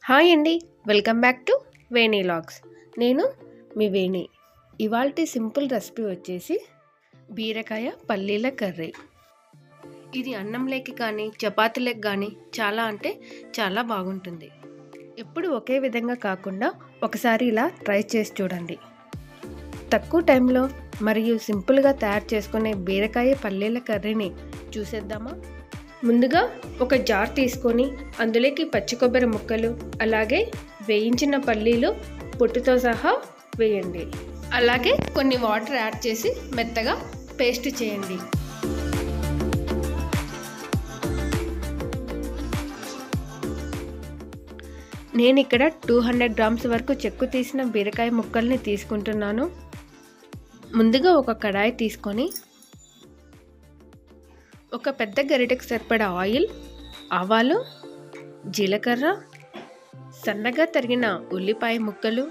hi అండి welcome back to Veni logs నేను మీ వేణి ఇవాల్టి సింపుల్ రెసిపీ వచ్చేసి బీరకాయ పల్లీల కర్రీ ఇది అన్నంలోకి కానీ చపాతీలకు కానీ చాలా అంటే చాలా బాగుంటుంది ఎప్పుడు ఒకే విధంగా కాకుండా ఒకసారి ఇలా ట్రై చేసి చూడండి తక్కువ టైంలో మరియు సింపుల్గా తయారు చేసుకునే బీరకాయ పల్లీల కర్రీని చూసేద్దామా ముందుగా ఒక జార్ తీసుకొని అందులోకి పచ్చి కొబ్బరి ముక్కలు అలాగే వేయించిన పల్లీలు పొట్టుతో సహా వేయండి అలాగే కొన్ని వాటర్ యాడ్ చేసి మెత్తగా పేస్ట్ చేయండి నేను ఇక్కడ టూ హండ్రెడ్ గ్రామ్స్ వరకు చెక్కు తీసిన బీరకాయ ముక్కల్ని తీసుకుంటున్నాను ముందుగా ఒక కడాయి తీసుకొని ఒక పెద్ద గరిటెకు సరిపడా ఆయిల్ ఆవాలు జీలకర్ర సన్నగా తరిగిన ఉల్లిపాయ ముక్కలు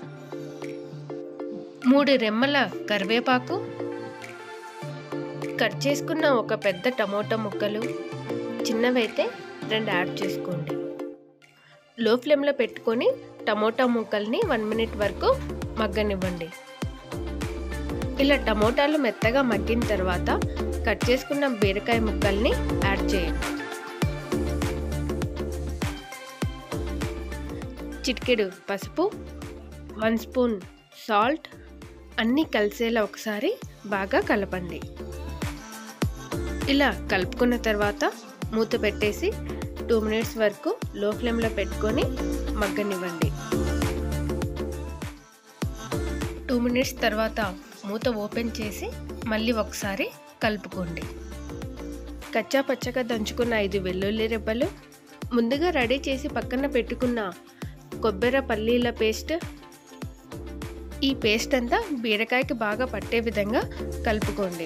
మూడు రెమ్మల కరివేపాకు కట్ చేసుకున్న ఒక పెద్ద టమోటా ముక్కలు చిన్నవైతే రెండు యాడ్ చేసుకోండి లో ఫ్లేమ్లో పెట్టుకొని టమోటా ముక్కల్ని వన్ మినిట్ వరకు మగ్గనివ్వండి ఇలా టమోటాలు మెత్తగా మగ్గిన తర్వాత కట్ చేసుకున్న బీరకాయ ముక్కల్ని యాడ్ చేయండి చిటికెడు పసుపు వన్ స్పూన్ సాల్ట్ అన్నీ కలిసేలా ఒకసారి బాగా కలపండి ఇలా కలుపుకున్న తర్వాత మూత పెట్టేసి టూ మినిట్స్ వరకు లో ఫ్లేమ్లో పెట్టుకొని మగ్గనివ్వండి టూ మినిట్స్ తర్వాత మూత ఓపెన్ చేసి మళ్ళీ ఒకసారి కలుపుకోండి కచ్చా పచ్చగా దంచుకున్న ఐదు వెల్లుల్లి రెబ్బలు ముందుగా రెడీ చేసి పక్కన పెట్టుకున్న కొబ్బరి పల్లీల పేస్ట్ ఈ పేస్ట్ అంతా బీరకాయకి బాగా పట్టే విధంగా కలుపుకోండి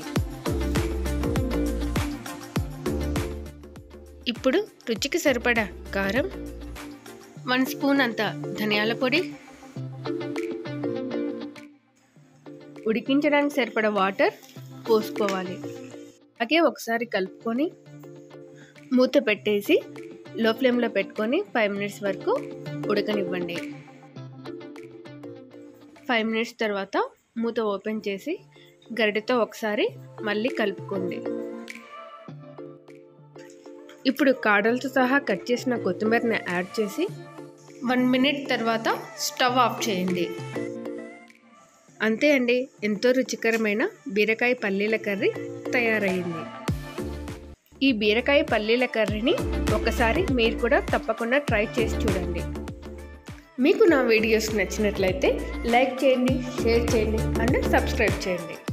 ఇప్పుడు రుచికి సరిపడా కారం వన్ స్పూన్ అంత ధనియాల పొడి ఉడికించడానికి సరిపడా వాటర్ పోసుకోవాలి అలాగే ఒకసారి కలుపుకొని మూత పెట్టేసి లో ఫ్లేమ్లో పెట్టుకొని ఫైవ్ మినిట్స్ వరకు ఉడకనివ్వండి ఫైవ్ మినిట్స్ తర్వాత మూత ఓపెన్ చేసి గరిటెతో ఒకసారి మళ్ళీ కలుపుకోండి ఇప్పుడు కాడలతో సహా కట్ చేసిన కొత్తిమీరని యాడ్ చేసి వన్ మినిట్ తర్వాత స్టవ్ ఆఫ్ చేయండి అంతే అండి ఎంతో రుచికరమైన బీరకాయ పల్లీల కర్రీ తయారైంది ఈ బీరకాయ పల్లీల కర్రీని ఒకసారి మీరు కూడా తప్పకుండా ట్రై చేసి చూడండి మీకు నా వీడియోస్ నచ్చినట్లయితే లైక్ చేయండి షేర్ చేయండి అండ్ సబ్స్క్రైబ్ చేయండి